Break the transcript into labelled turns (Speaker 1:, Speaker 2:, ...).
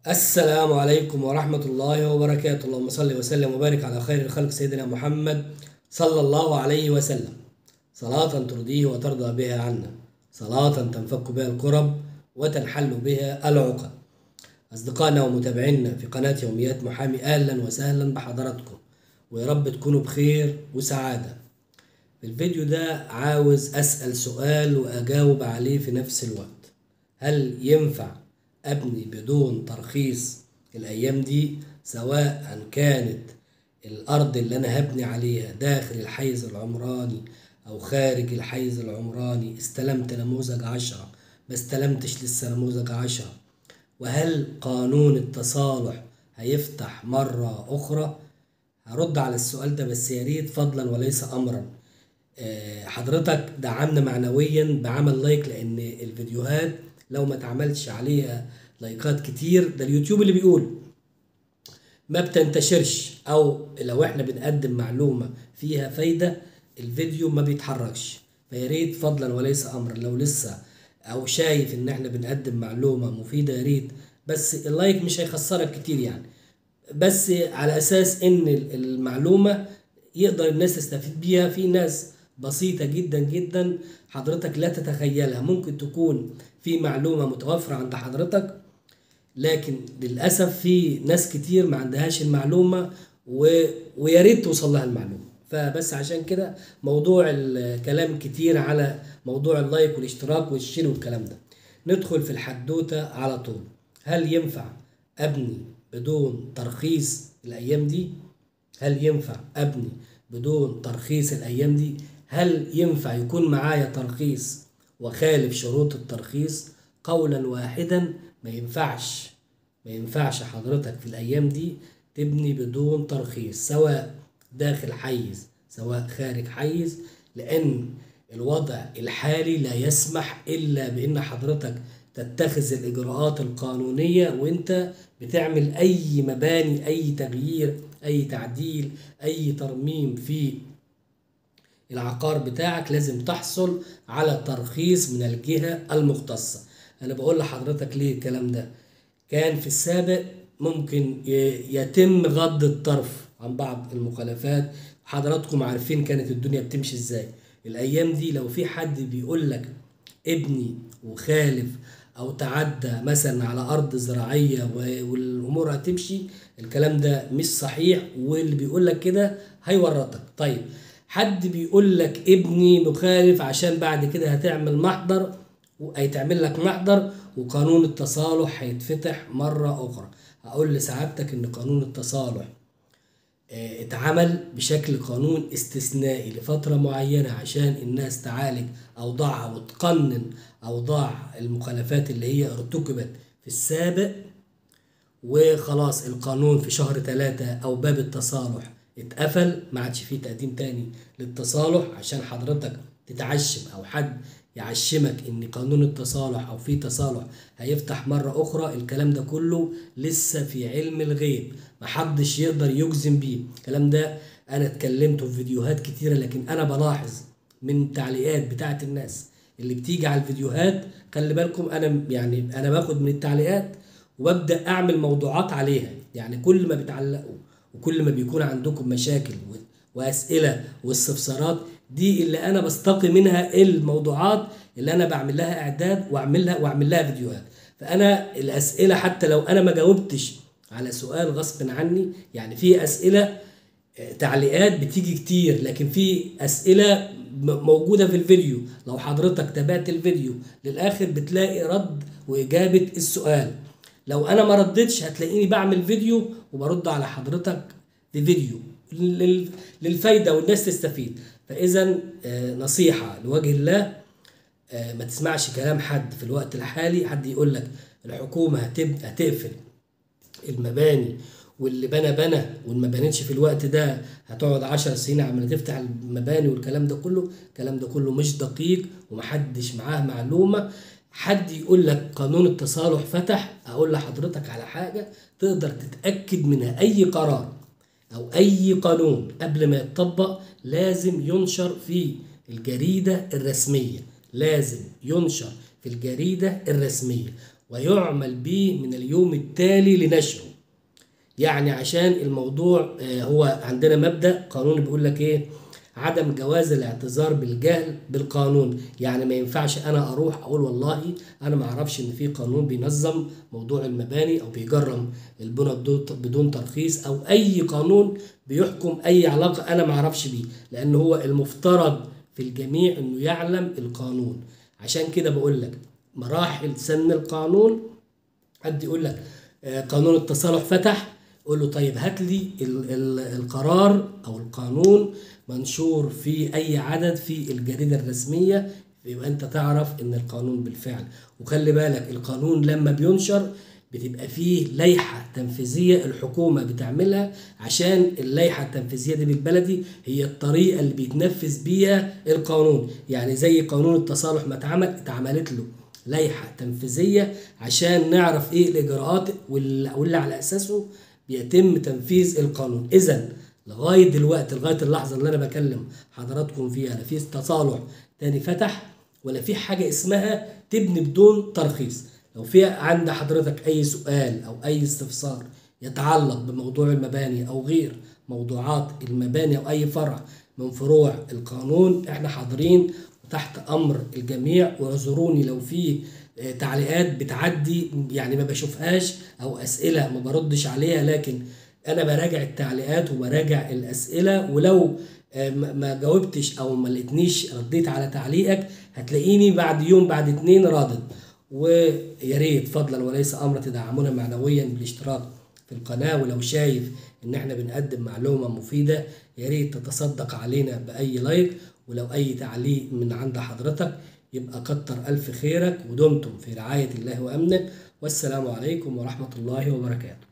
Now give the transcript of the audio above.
Speaker 1: السلام عليكم ورحمة الله وبركاته اللهم صل وسلم وبارك على خير الخلق سيدنا محمد صلى الله عليه وسلم صلاة ترضيه وترضى بها عنا صلاة تنفك بها الكرب وتنحل بها العقد أصدقائنا ومتابعينا في قناة يوميات محامي أهلا وسهلا بحضراتكم ويا رب تكونوا بخير وسعادة في الفيديو ده عاوز أسأل سؤال وأجاوب عليه في نفس الوقت هل ينفع أبني بدون ترخيص الأيام دي سواء كانت الأرض اللي أنا هبني عليها داخل الحيز العمراني أو خارج الحيز العمراني استلمت نموذج عشرة ما استلمتش لسه نموذج عشرة وهل قانون التصالح هيفتح مرة أخرى هرد على السؤال ده بس يا ريت فضلا وليس أمرا آه، حضرتك دعمنا معنويا بعمل لايك لأن الفيديوهات لو ما اتعملش عليها لايكات كتير ده اليوتيوب اللي بيقول ما بتنتشرش او لو احنا بنقدم معلومه فيها فايده الفيديو ما بيتحركش فيا ريت فضلا وليس امرا لو لسه او شايف ان احنا بنقدم معلومه مفيده يا ريت بس اللايك مش هيخسرك كتير يعني بس على اساس ان المعلومه يقدر الناس تستفيد بيها في ناس بسيطة جدا جدا حضرتك لا تتخيلها ممكن تكون في معلومة متوفرة عند حضرتك لكن للأسف في ناس كتير ما عندهاش المعلومة و... ويا ريت توصل لها المعلومة فبس عشان كده موضوع الكلام كتير على موضوع اللايك والاشتراك والشير والكلام ده ندخل في الحدوتة على طول هل ينفع أبني بدون ترخيص الأيام دي هل ينفع أبني بدون ترخيص الأيام دي هل ينفع يكون معايا ترخيص وخالف شروط الترخيص قولا واحدا ما ينفعش ما ينفعش حضرتك في الأيام دي تبني بدون ترخيص سواء داخل حيز سواء خارج حيز لأن الوضع الحالي لا يسمح إلا بأن حضرتك تتخذ الإجراءات القانونية وأنت بتعمل أي مباني أي تغيير أي تعديل أي ترميم في العقار بتاعك لازم تحصل على ترخيص من الجهة المختصة أنا بقول لحضرتك ليه الكلام ده كان في السابق ممكن يتم غض الطرف عن بعض المخالفات حضراتكم عارفين كانت الدنيا بتمشي ازاي الايام دي لو في حد بيقول لك ابني وخالف او تعدى مثلا على ارض زراعيه والامور هتمشي الكلام ده مش صحيح واللي بيقول لك كده هيورطك طيب حد بيقول لك ابني مخالف عشان بعد كده هتعمل محضر وهيتعمل لك محضر وقانون التصالح هيتفتح مرة أخرى هقول لسعادتك إن قانون التصالح اه اتعمل بشكل قانون استثنائي لفترة معينة عشان الناس تعالج أوضاعها وتقنن أوضاع المخالفات اللي هي ارتكبت في السابق وخلاص القانون في شهر ثلاثة أو باب التصالح اتقفل ما عادش فيه تقديم تاني للتصالح عشان حضرتك تتعشم او حد يعشمك ان قانون التصالح او في تصالح هيفتح مرة اخرى الكلام ده كله لسه في علم الغيب محدش يقدر يجزم بيه الكلام ده انا اتكلمته في فيديوهات كتيرة لكن انا بلاحظ من التعليقات بتاعت الناس اللي بتيجي على الفيديوهات خلي بالكم انا يعني انا باخد من التعليقات وببدا اعمل موضوعات عليها يعني كل ما بتعلقوا وكل ما بيكون عندكم مشاكل واسئله واستفسارات دي اللي انا بستقي منها الموضوعات اللي انا بعمل لها اعداد واعمل لها واعمل لها فيديوهات فانا الاسئله حتى لو انا ما جاوبتش على سؤال غصب عني يعني في اسئله تعليقات بتيجي كتير لكن في اسئله موجوده في الفيديو لو حضرتك تابعت الفيديو للاخر بتلاقي رد واجابه السؤال لو انا ما ردتش هتلاقيني بعمل فيديو وبرد على حضرتك بفيديو للفايدة والناس تستفيد فإذا نصيحة لوجه الله ما تسمعش كلام حد في الوقت الحالي حد يقول لك الحكومة هتقفل المباني واللي بنى بنى واللي ما بنتش في الوقت ده هتقعد عشر سنين عمال تفتح المباني والكلام ده كله الكلام ده كله مش دقيق ومحدش معاه معلومة حد يقول لك قانون التصالح فتح اقول لحضرتك على حاجه تقدر تتاكد منها اي قرار او اي قانون قبل ما يتطبق لازم ينشر في الجريده الرسميه لازم ينشر في الجريده الرسميه ويعمل به من اليوم التالي لنشره يعني عشان الموضوع آه، هو عندنا مبدأ قانون بيقول لك ايه عدم جواز الاعتذار بالجهل بالقانون يعني ما ينفعش انا اروح اقول والله انا ما اعرفش ان في قانون بينظم موضوع المباني او بيجرم البنى بدون- بدون ترخيص او اي قانون بيحكم اي علاقه انا ما اعرفش بيه لان هو المفترض في الجميع انه يعلم القانون عشان كده بقول لك مراحل سن القانون حد يقول لك آه، قانون التصالح فتح قول له طيب هات لي ال- ال- القرار او القانون منشور في اي عدد في الجريده الرسميه يبقى انت تعرف ان القانون بالفعل وخلي بالك القانون لما بينشر بتبقى فيه لائحة تنفيذية الحكومة بتعملها عشان اللائحة التنفيذية دي بالبلدي هي الطريقة اللي بيتنفذ بيها القانون يعني زي قانون التصالح ما اتعمل اتعملت له لائحة تنفيذية عشان نعرف ايه الإجراءات واللي واللي على أساسه بيتم تنفيذ القانون إذا لغاية دلوقتي لغاية اللحظة اللي أنا بكلم حضراتكم فيها لا في تصالح تاني فتح ولا في حاجة اسمها تبني بدون ترخيص لو في عند حضرتك أي سؤال أو أي استفسار يتعلق بموضوع المباني أو غير موضوعات المباني أو أي فرع من فروع القانون احنا حاضرين وتحت أمر الجميع واعذروني لو في آه، تعليقات بتعدي يعني ما بشوفهاش أو أسئلة ما بردش عليها لكن أنا براجع التعليقات وبراجع الأسئلة ولو آه، ما ما جاوبتش او ما لقيتنيش رديت على تعليقك هتلاقيني بعد يوم بعد اتنين رادد ويا ريت فضلا وليس امر تدعمونا معنويا بالاشتراك في القناه ولو شايف ان احنا بنقدم معلومه مفيده يا ريت تتصدق علينا باي لايك ولو اي تعليق من عند حضرتك يبقى كتر الف خيرك ودمتم في رعايه الله وامنه والسلام عليكم ورحمه الله وبركاته